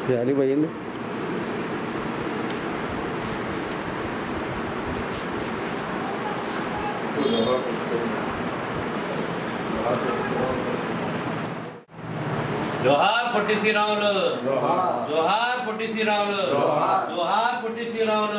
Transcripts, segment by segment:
జాలి పోయింది జోహార్ పొట్టి శ్రీరాములు జోహార్ పొట్టి శ్రీరాములు జోహార్ పొట్టి శ్రీరాములు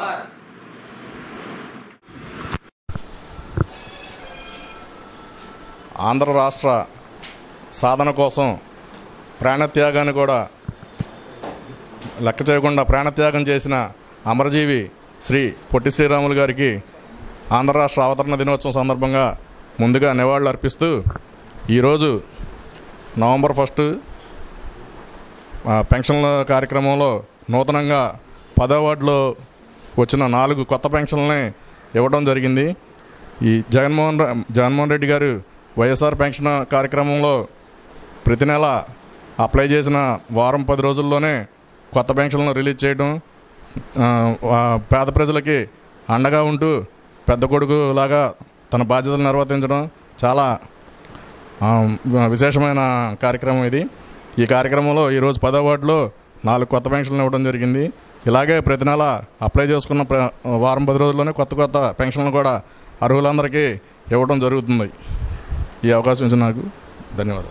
ఆంధ్ర రాష్ట్ర సాధన కోసం ప్రాణత్యాగాన్ని కూడా లెక్క చేయకుండా ప్రాణత్యాగం చేసిన అమరజీవి శ్రీ పొట్టి శ్రీరాములు గారికి ఆంధ్ర రాష్ట్ర అవతరణ దినోత్సవం సందర్భంగా ముందుగా నివాళులు అర్పిస్తూ ఈరోజు నవంబర్ ఫస్ట్ ఆ, పెన్షన్ల కార్యక్రమంలో నూతనంగా పదో వార్డులో వచ్చిన నాలుగు కొత్త పెన్షన్లని ఇవ్వడం జరిగింది ఈ జగన్మోహన్ ర- జగన్మోహన్ రెడ్డి గారు వైఎస్ఆర్ పెన్షన్ కార్యక్రమంలో ప్రతి నెల అప్లై చేసిన వారం పది రోజుల్లోనే కొత్త పెన్షన్లను రిలీజ్ చేయడం ఆ, ఆ, పేద ప్రజలకి అండగా ఉంటూ పెద్ద కొడుకు లాగా తన బాధ్యతలు నిర్వర్తించడం చాలా ఆ, విశేషమైన కార్యక్రమం ఇది ఈ కార్యక్రమంలో ఈరోజు పదో వార్డులో నాలుగు కొత్త పెన్షన్లు ఇవ్వడం జరిగింది ఇలాగే ప్రతి నెల అప్లై చేసుకున్న ప్ర- వారం పది రోజుల్లోనే కొత్త కొత్త పెన్షన్లు కూడా అర్హులందరికీ ఇవ్వడం జరుగుతుంది ఈ అవకాశం ఇచ్చిన నాకు ధన్యవాదాలు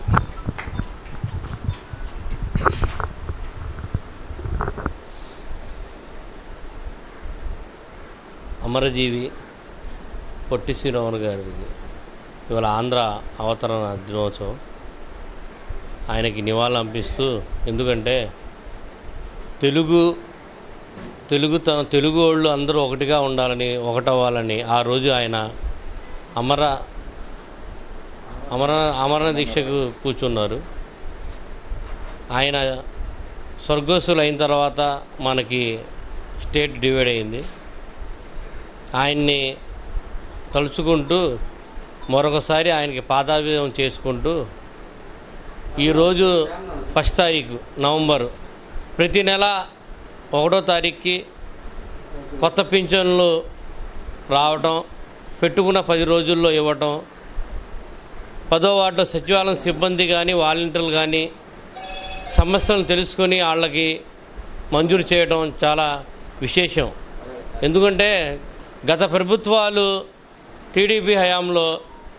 అమరజీవి పొట్టి శ్రీరాములు గారికి ఇవాళ ఆంధ్ర అవతరణ దినోత్సవం ఆయనకి నివాళులు అర్పిస్తూ ఎందుకంటే తెలుగు తెలుగు తన తెలుగు వాళ్ళు అందరూ ఒకటిగా ఉండాలని ఒకటవ్వాలని ఆ రోజు ఆయన అమర అమర అమరణ దీక్షకు కూర్చున్నారు ఆయన స్వర్గస్థులు అయిన తర్వాత మనకి స్టేట్ డివైడ్ అయింది ఆయన్ని తలుచుకుంటూ మరొకసారి ఆయనకి పాదాభిషేకం చేసుకుంటూ ఈరోజు ఫస్ట్ తారీఖు నవంబరు ప్రతి నెల ఒకటో తారీఖుకి కొత్త పింఛన్లు రావటం పెట్టుకున్న పది రోజుల్లో ఇవ్వటం పదో వార్డులో సచివాలయం సిబ్బంది కానీ వాలంటీర్లు కానీ సమస్యలను తెలుసుకొని వాళ్ళకి మంజూరు చేయడం చాలా విశేషం ఎందుకంటే గత ప్రభుత్వాలు టీడీపీ హయాంలో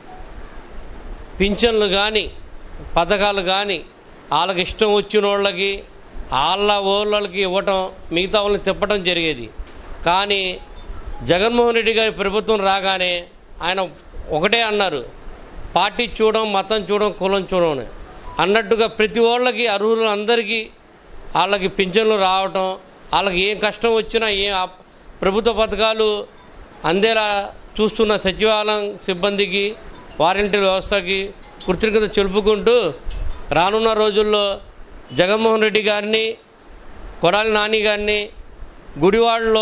పింఛన్లు కానీ పథకాలు కానీ వాళ్ళకి ఇష్టం వచ్చిన వాళ్ళకి వాళ్ళ ఊళ్ళకి ఇవ్వటం మిగతా వాళ్ళని తిప్పటం జరిగేది కానీ జగన్మోహన్ రెడ్డి గారి ప్రభుత్వం రాగానే ఆయన ఒకటే అన్నారు పార్టీ చూడడం మతం చూడడం కులం చూడడం అని. అన్నట్టుగా ప్రతి వాళ్ళకి అర్హులు అందరికీ వాళ్ళకి పింఛన్లు రావటం వాళ్ళకి ఏం కష్టం వచ్చినా ఏం ఆప్- ప్రభుత్వ పథకాలు అందేలా చూస్తున్న సచివాలయం సిబ్బందికి వారంటీ వ్యవస్థకి కృతజ్ఞత తెలుపుకుంటూ రానున్న రోజుల్లో జగన్మోహన్ రెడ్డి గారిని కొడాలి నాని గారిని గుడివాడలో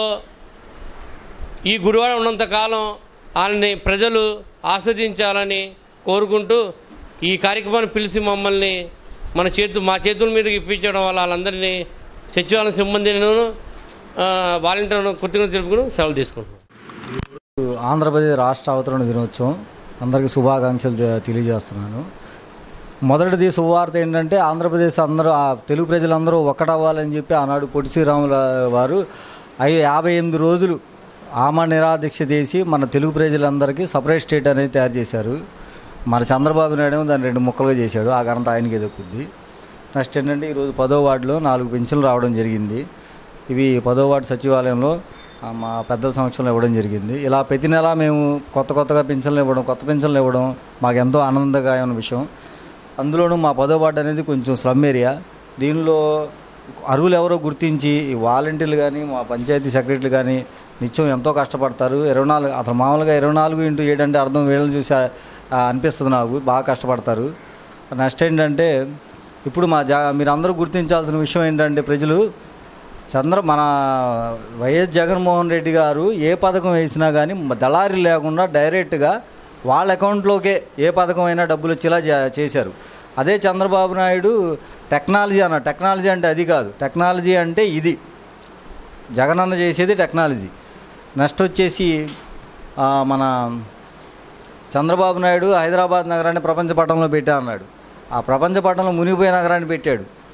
ఈ గుడివాడ ఉన్నంతకాలం వాళ్ళని ప్రజలు ఆస్వాదించాలని కోరుకుంటూ ఈ కార్యక్రమాన్ని పిలిచి మమ్మల్ని మన చేతు మా చేతుల మీదకి ఇప్పించడం వల్ల వాళ్ళందరినీ సచివాలయం సిబ్బందిను వాలంటీర్లను కృతజ్ఞత తెలుపుకుని సెలవు తీసుకుంటున్నాం ఆంధ్రప్రదేశ్ రాష్ట్ర అవతరణ దినోత్సవం అందరికీ శుభాకాంక్షలు తె- తెలియజేస్తున్నాను మొదటిది శుభవార్త ఏంటంటే ఆంధ్రప్రదేశ్ అందరూ ఆ తెలుగు ప్రజలందరూ ఒక్కటవ్వాలని చెప్పి ఆనాడు పొట్టి శ్రీరాముల వారు అవి యాభై ఎనిమిది రోజులు ఆమ నిరాదీక్ష చేసి మన తెలుగు ప్రజలందరికీ సపరేట్ స్టేట్ అనేది తయారు చేశారు మన చంద్రబాబు నాయుడు ఏమో దాన్ని రెండు ముక్కలుగా చేశాడు ఆ ఘనత ఆయనకి దక్కుద్ది నెక్స్ట్ ఏంటంటే ఈరోజు పదో వార్డులో నాలుగు పెన్షన్లు రావడం జరిగింది ఇవి పదో వార్డు సచివాలయంలో ఆ, మా పెద్దల సమక్షంలో ఇవ్వడం జరిగింది ఇలా ప్రతి నెల మేము కొత్త కొత్తగా పెన్షన్లు ఇవ్వడం కొత్త పెన్షన్లు ఇవ్వడం మాకు ఎంతో ఆనందకరమైన విషయం అందులోనూ మా పదో వార్డు అనేది కొంచెం స్లమ్ ఏరియా దీనిలో అరువులు ఎవరో గుర్తించి ఈ వాలంటీర్లు కానీ మా పంచాయతీ సెక్రటరీలు కానీ నిత్యం ఎంతో కష్టపడతారు ఇరవై నాలుగు అసలు మామూలుగా ఇరవై నాలుగు ఇంటూ ఏడు అంటే అర్థం వీళ్ళని చూసి ఆ, అనిపిస్తుంది నాకు బాగా కష్టపడతారు నెక్స్ట్ ఏంటంటే ఇప్పుడు మా జా మీరు అందరూ గుర్తించాల్సిన విషయం ఏంటంటే ప్రజలు చంద్ర మన వైఎస్ జగన్మోహన్ రెడ్డి గారు ఏ పథకం వేసినా కానీ దళారీ లేకుండా డైరెక్ట్గా వాళ్ళ అకౌంట్లోకే ఏ పథకం అయినా డబ్బులు వచ్చేలా చే- చేశారు అదే చంద్రబాబు నాయుడు టెక్నాలజీ అన్న టెక్నాలజీ అంటే అది కాదు టెక్నాలజీ అంటే ఇది జగనన్న చేసేది టెక్నాలజీ నెక్స్ట్ వచ్చేసి ఆ, మన చంద్రబాబు నాయుడు హైదరాబాద్ నగరాన్ని ప్రపంచ పటంలో పెట్టా అన్నాడు ఆ ప్రపంచ పటంలో మునిగిపోయే నగరాన్ని పెట్టాడు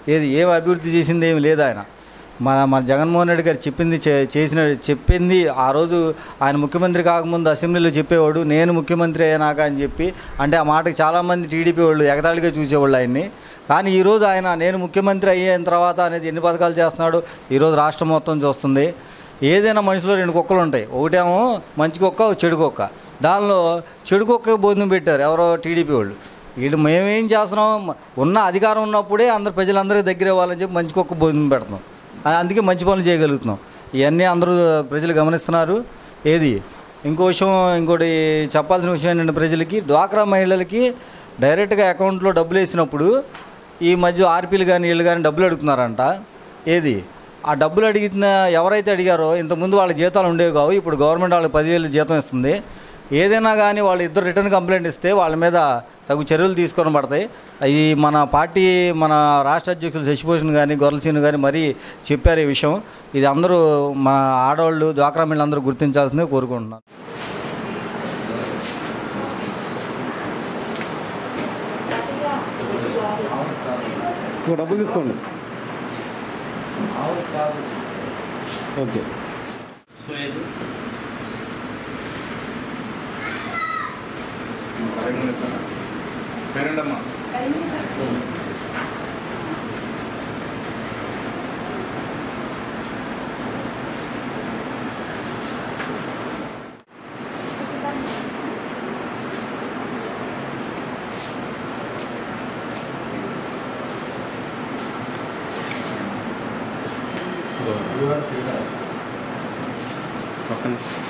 ఏది ఏం అభివృద్ధి చేసింది ఏమి లేదు ఆయన మన మన జగన్మోహన్ రెడ్డి గారు చెప్పింది చే- చేసిన చెప్పింది ఆ రోజు ఆయన ముఖ్యమంత్రి కాకముందు అసెంబ్లీలో చెప్పేవాడు నేను ముఖ్యమంత్రి అయినాక అని చెప్పి అంటే ఆ మాటకి చాలామంది టీడీపీ వాళ్ళు ఎగతాళిగా చూసేవాళ్ళు ఆయన్ని కానీ ఈరోజు ఆయన నేను ముఖ్యమంత్రి అయిన తర్వాత అనేది ఎన్ని పథకాలు చేస్తున్నాడు ఈరోజు రాష్ట్రం మొత్తం చూస్తుంది ఏదైనా మనిషిలో రెండు కుక్కలు ఉంటాయి ఒకటేమో మంచి కుక్క ఒక చెడు కుక్క దానిలో చెడు కుక్క భోజనం పెట్టారు ఎవరో టీడీపీ వాళ్ళు వీళ్ళు మేమేం చేస్తున్నాం ఉన్న అధికారం ఉన్నప్పుడే అందరు ప్రజలందరికీ దగ్గర ఇవ్వాలని చెప్పి మంచి కుక్క భోజనం పెడుతున్నాం ఆ- అందుకే మంచి పనులు చేయగలుగుతున్నాం ఇవన్నీ అందరూ ప్రజలు గమనిస్తున్నారు ఏది ఇంకో విషయం ఇంకోటి చెప్పాల్సిన విషయం ఏంటంటే ప్రజలకి డ్వాక్రా మహిళలకి డైరెక్ట్గా అకౌంట్లో డబ్బులు వేసినప్పుడు ఈ మధ్య ఆర్పీలు కానీ వీళ్ళు కానీ డబ్బులు అడుగుతున్నారంట ఏది ఆ డబ్బులు అడిగిన ఎవరైతే అడిగారో ఇంతకుముందు వాళ్ళ జీతాలు ఉండేవి కావు ఇప్పుడు గవర్నమెంట్ వాళ్ళకి పదివేలు జీతం ఇస్తుంది ఏదైనా కానీ వాళ్ళు ఇద్దరు రిటర్న్ కంప్లైంట్ ఇస్తే వాళ్ళ మీద తగు చర్యలు తీసుకొని పడతాయి ఈ మన పార్టీ మన రాష్ట్ర అధ్యక్షులు శశిభూషణ్ కానీ గొర్రసీను కానీ మరీ చెప్పారు ఈ విషయం ఇది అందరూ మన ఆడవాళ్ళు డ్వాక్రా మహిళలు అందరూ గుర్తించాల్సిందే కోరుకుంటున్నాను సో డబ్బులు తీసుకోండి ఓకే పేరేంటమ్మా ఒక్క నిమిషం